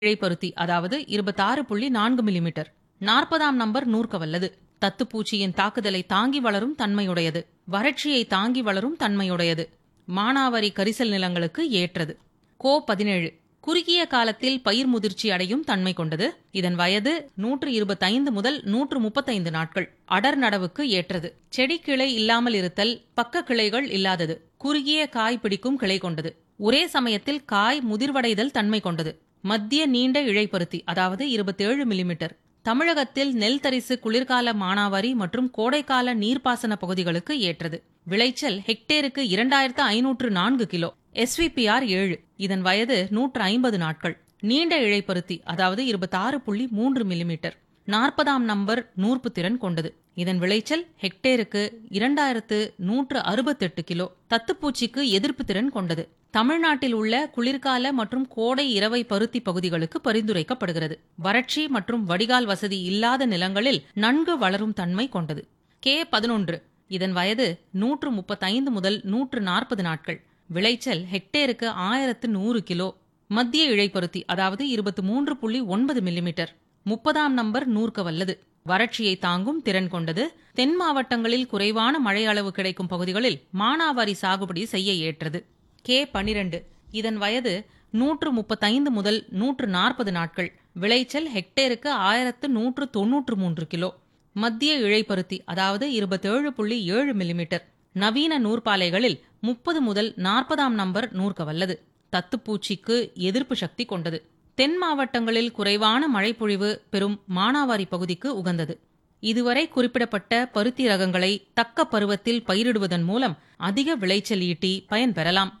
இழைப்பருத்தி அதாவது இருபத்தாறு புள்ளி நான்கு மில்லிமீட்டர் நாற்பதாம் நம்பர் நூற்க வல்லது தத்துப்பூச்சியின் தாக்குதலை தாங்கி வளரும் தன்மையுடையது வறட்சியை தாங்கி வளரும் தன்மையுடையது மானாவாரி கரிசல் நிலங்களுக்கு ஏற்றது கோ பதினேழு குறுகிய காலத்தில் பயிர் முதிர்ச்சி அடையும் தன்மை கொண்டது இதன் வயது நூற்று இருபத்தைந்து முதல் நூற்று முப்பத்தைந்து நாட்கள் அடர் நடவுக்கு ஏற்றது செடி கிளை இல்லாமல் இருத்தல் பக்க கிளைகள் இல்லாதது குறுகிய காய் பிடிக்கும் கிளை கொண்டது ஒரே சமயத்தில் காய் முதிர்வடைதல் தன்மை கொண்டது மத்திய நீண்ட இழைப்பருத்தி அதாவது இருபத்தேழு மில்லிமீட்டர் தமிழகத்தில் நெல் தரிசு குளிர்கால மானாவாரி மற்றும் கோடைக்கால நீர்ப்பாசன பகுதிகளுக்கு ஏற்றது விளைச்சல் ஹெக்டேருக்கு இரண்டாயிரத்து ஐநூற்று நான்கு கிலோ எஸ்விபிஆர் ஏழு இதன் வயது நூற்று ஐம்பது நாட்கள் நீண்ட இழைப்பருத்தி அதாவது இருபத்தாறு புள்ளி மூன்று மில்லிமீட்டர் நாற்பதாம் நம்பர் நூற்பு திறன் கொண்டது இதன் விளைச்சல் ஹெக்டேருக்கு இரண்டாயிரத்து நூற்று அறுபத்தெட்டு கிலோ தத்துப்பூச்சிக்கு எதிர்ப்பு திறன் கொண்டது தமிழ்நாட்டில் உள்ள குளிர்கால மற்றும் கோடை இரவை பருத்தி பகுதிகளுக்கு பரிந்துரைக்கப்படுகிறது வறட்சி மற்றும் வடிகால் வசதி இல்லாத நிலங்களில் நன்கு வளரும் தன்மை கொண்டது கே பதினொன்று இதன் வயது நூற்று முப்பத்தைந்து முதல் நூற்று நாற்பது நாட்கள் விளைச்சல் ஹெக்டேருக்கு ஆயிரத்து நூறு கிலோ மத்திய இழைப்பருத்தி அதாவது இருபத்தி மூன்று புள்ளி ஒன்பது மில்லிமீட்டர் முப்பதாம் நம்பர் நூற்க வல்லது வறட்சியை தாங்கும் திறன் கொண்டது தென் மாவட்டங்களில் குறைவான மழை அளவு கிடைக்கும் பகுதிகளில் மானாவாரி சாகுபடி செய்ய ஏற்றது கே பனிரெண்டு இதன் வயது நூற்று முப்பத்தைந்து முதல் நூற்று நாற்பது நாட்கள் விளைச்சல் ஹெக்டேருக்கு ஆயிரத்து நூற்று தொன்னூற்று மூன்று கிலோ மத்திய இழைப்பருத்தி அதாவது இருபத்தேழு புள்ளி ஏழு மில்லிமீட்டர் நவீன நூற்பாலைகளில் முப்பது முதல் நாற்பதாம் நம்பர் நூற்க வல்லது தத்துப்பூச்சிக்கு எதிர்ப்பு சக்தி கொண்டது தென் மாவட்டங்களில் குறைவான மழைப்பொழிவு பெறும் மானாவாரி பகுதிக்கு உகந்தது இதுவரை குறிப்பிடப்பட்ட பருத்தி ரகங்களை தக்க பருவத்தில் பயிரிடுவதன் மூலம் அதிக விளைச்சல் ஈட்டி பயன்பெறலாம்